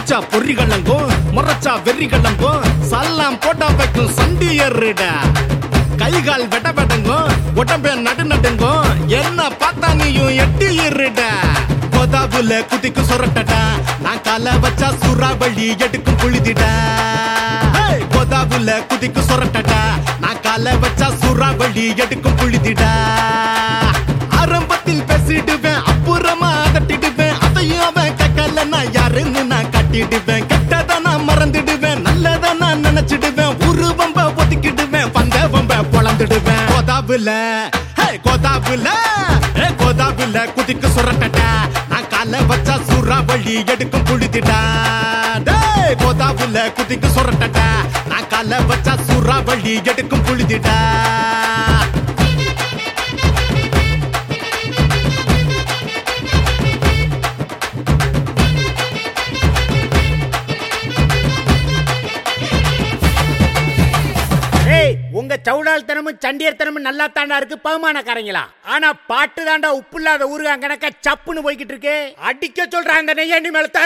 சிரிச்சா பொறி கலங்கும் முறைச்சா வெறி கலங்கும் சல்லாம் போட்டா வைக்கும் சண்டியருடா கைகால் வெட வெடங்கும் உடம்பே நடு நடுங்கும் என்ன பார்த்தா நீயும் எட்டி இருடா கோதாபுல குதிக்கு சொரட்டடா நான் கால வச்சா சுறாவளி எடுக்கும் புழுதிடா ஹேய்! கோதாபுல குதிக்கு சொரட்டடா நான் கால வச்சா சுறாவளி எடுக்கும் புழுதிடா ஆரம்பத்தில் பேசிடுவேன் அப்புறமா தட்டிடுவேன் அதையும் அவன் கேட்கல நான் யாருன்னு நான் கட்டிடுவேன் கெட்டத நான் மறந்துடுவேன் நல்லத நான் நினைச்சிடுவேன் உருவம்ப ஒதுக்கிடுவேன் வந்த வம்ப பொழந்துடுவேன் கோதாபுல ஹே கோதாபுல ஏ கோதாபுல குதிக்கு சுரட்டடா நான் கால வச்சா சூறாவளி எடுக்கும் புழுதிடா டேய் கோதாபுல குதிக்கு சுரட்டடா நான் கால வச்சா சூறாவளி எடுக்கும் புழுதிடா ஏய் உங்க சவுடால்தனமும் சண்டியர்த்தனமும் நல்லா தாண்டா இருக்கு பகுமானக்காரங்களா ஆனா பாட்டு தாண்டா உப்பு இல்லாத ஊருகா கணக்க சப்புன்னு போய்கிட்டு இருக்கு அடிக்க சொல்றாங்க அந்த நெய்யாண்டி மேலத்தை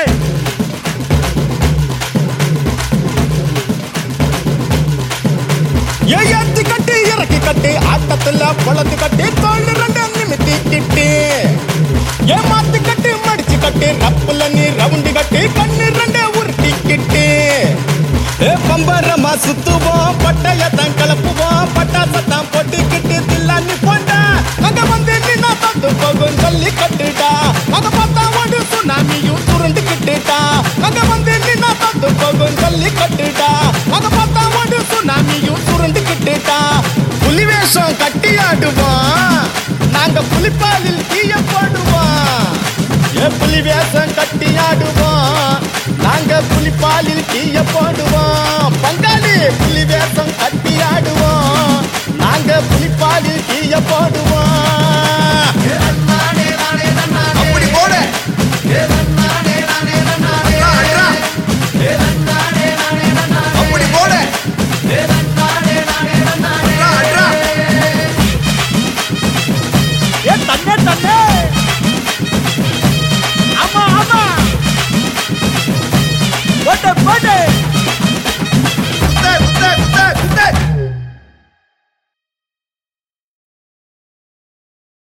ஏத்தி கட்டி இறக்கி கட்டி ஆட்டத்துல பொழந்து கட்டி தோல் ரெண்டு நிமித்தி கிட்டி ஏமாத்தி கட்டி மடிச்சு கட்டி ரப்புல நீ ரவுண்டு கட்டி கண்ணு ரெண்டு உருட்டி கிட்டி ஏ பம்பரமா சுத்துவோம் பட்டயத்தான் கலப்புவோம் பட்டாசத்தான் போட்டுக்கிட்டு தில்லான்னு போண்டா அங்க வந்து நின்னா தத்து போகும் சொல்லி கட்டுடா அங்க பார்த்தா ஒரு சுனாமியும் சுருண்டுக்கிட்டுடா அங்க வந்து நின்னா தத்து போகும் சொல்லி கட்டுடா அங்க பார்த்தா ஒரு சுனாமியும் சுருண்டுக்கிட்டுடா புலி வேஷம் கட்டி ஆடுவோம் நாங்க புலிப்பாலில் தீய போடுவோம் ஏ புலி வேஷம் கட்டி ஆடுவோம் நாங்க புலிப்பாலில் தீய போடுவோம் பங்காளி புலி வேஷம் கட்டி ஆடுவோம் நாங்க புலிப்பாலில் தீய போடுவோம்